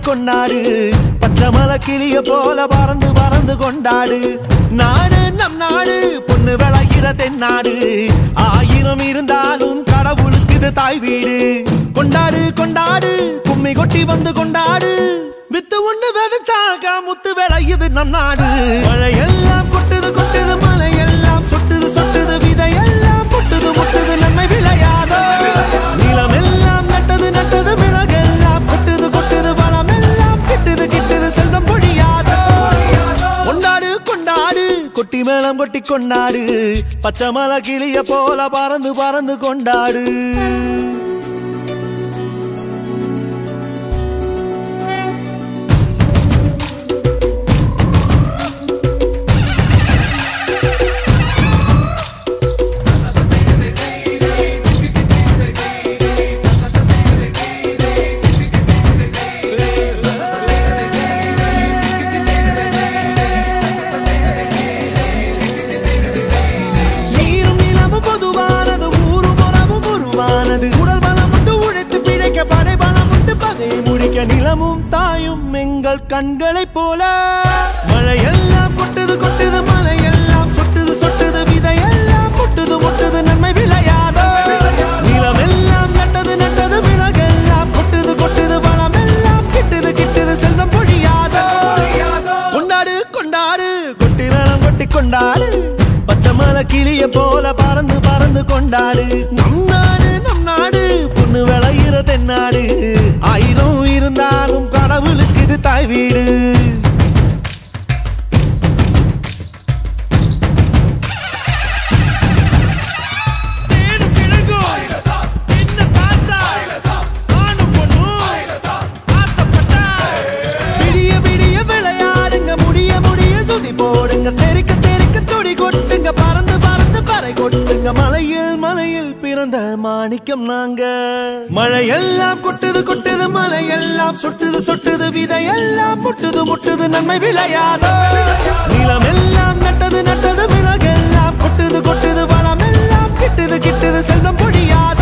கொண்டாடு பச்சை மலை கிளிய போல பறந்து பறந்து கொண்டாடு நாடு நம் நாடு பொண்ணு விளைகிற தென்னாடு ஆயிரம் இருந்தாலும் கடவுளுக்கு இது தாய் வீடு கொண்டாடு கொண்டாடு கும்மி கொட்டி வந்து கொண்டாடு வித்து ஒண்ணு விதைச்சாக முத்து விளையுது நம் நாடு மழையெல்லாம் கொட்டுது கொட்டுது மலையெல்லாம் சொட்டுது சொட்டுது விதையெல்லாம் முட்டுது முட்டுது நன்மை விளையாதோ நிலமெல்லாம் நட்டது நட்டது மிளகெல்லாம் கொட்டுது கொட்டுது வளமெல்லாம் கிட்டுது கிட்டுது செல்வம் பொழியாதோ கொண்டாடு கொண்டாடு கொட்டி மேளம் கொட்டி கொண்டாடு பச்சை மலை கிளிய போல பறந்து பறந்து கொண்டாடு நீரும் நிலமும் பொதுவானது ஊரும் உறவும் உருவானது உடல் பலம் உண்டு உழைத்து பிழைக்க படை பலம் உண்டு பகையை முடிக்க நிலமும் தாயும் எங்கள் கண்களைப் போல மழையெல்லாம் கொட்டுது கொட்டுது மலையெல்லாம் சொட்டுது சொட்டுது விதையெல்லாம் முட்டுது முட்டுது நன்மை விளையாதோ நிலமெல்லாம் நட்டது நட்டது விறகெல்லாம் கொட்டுது கொட்டுது வளமெல்லாம் கிட்டுது கிட்டுது செல்வம் பொழியாதோ கொண்டாடு கொண்டாடு கொட்டி வேளம் கொட்டி கொண்டாடு பச்சை மலை கிளிய போல பறந்து பறந்து கொண்டாடு நம் நாடு நம் நாடு பொண்ணு விளையிற தென்னாடு ஆயிரம் இருந்தாலும் கடவுளுக்கு இது தாய் வீடு தேனும் கிழங்கும் என்ன பார்த்தா ஆணும் பொண்ணும் ஆசைப்பட்டா விடிய விடிய விளையாடுங்க முடிய முடிய சுதி போடுங்க தெறிக்க தெறிக்க துடி கொட்டுங்க பறந்து பறந்து பறை கொட்டுங்க மலையில் மலையில் பிறந்த மாணிக்கம் நாங்க மழையெல்லாம் கொட்டுது கொட்டுது மலையெல்லாம் சொட்டுது சொட்டுது விதையெல்லாம் முட்டுது முட்டுது நன்மை விளையாதோ நிலமெல்லாம் நட்டது நட்டது விறகெல்லாம் கொட்டுது கொட்டுது வளமெல்லாம் கிட்டுது கிட்டுது செல்வம் பொழியாது